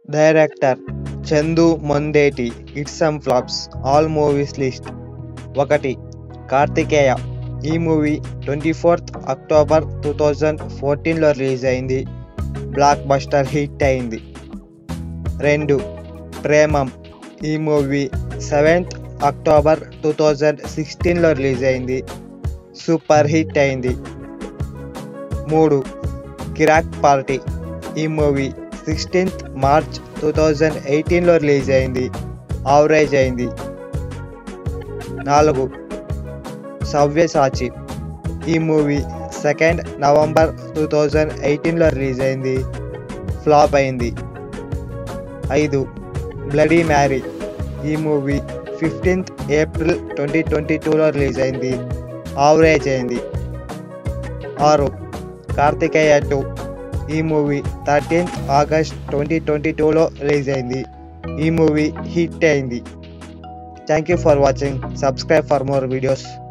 director Chandu Mondeti it's some flops all movies list ఒకటి కార్తికేయ ఈ movie twenty fourth October two thousand ఫోర్టీన్లో release అయింది blockbuster hit అయింది రెండు ప్రేమం ఈ movie seventh October two thousand సిక్స్టీన్లో రిలీజ్ అయింది సూపర్ హిట్ అయింది మూడు కిరాక్ పార్టీ ఈ movie sixteenth March two thousand ఎయిటీన్లో రిలీజ్ అయింది ఆవరేజ్ అయింది నాలుగు సవ్యసాచి ఈ movie second November two thousand ఎయిటీన్లో రిలీజ్ అయింది ఫ్లాప్ అయింది ఐదు బ్లడీ మ్యారీ ఈ movie fifteenth April twenty twenty టూలో రిలీజ్ అయింది ఆవరేజ్ అయింది ఆరు కార్తికేయ టూ ఈ movie thirteenth August twenty twenty టూలో రిలీజ్ అయింది ఈ మూవీ హిట్ అయింది thank you for watching subscribe for more videos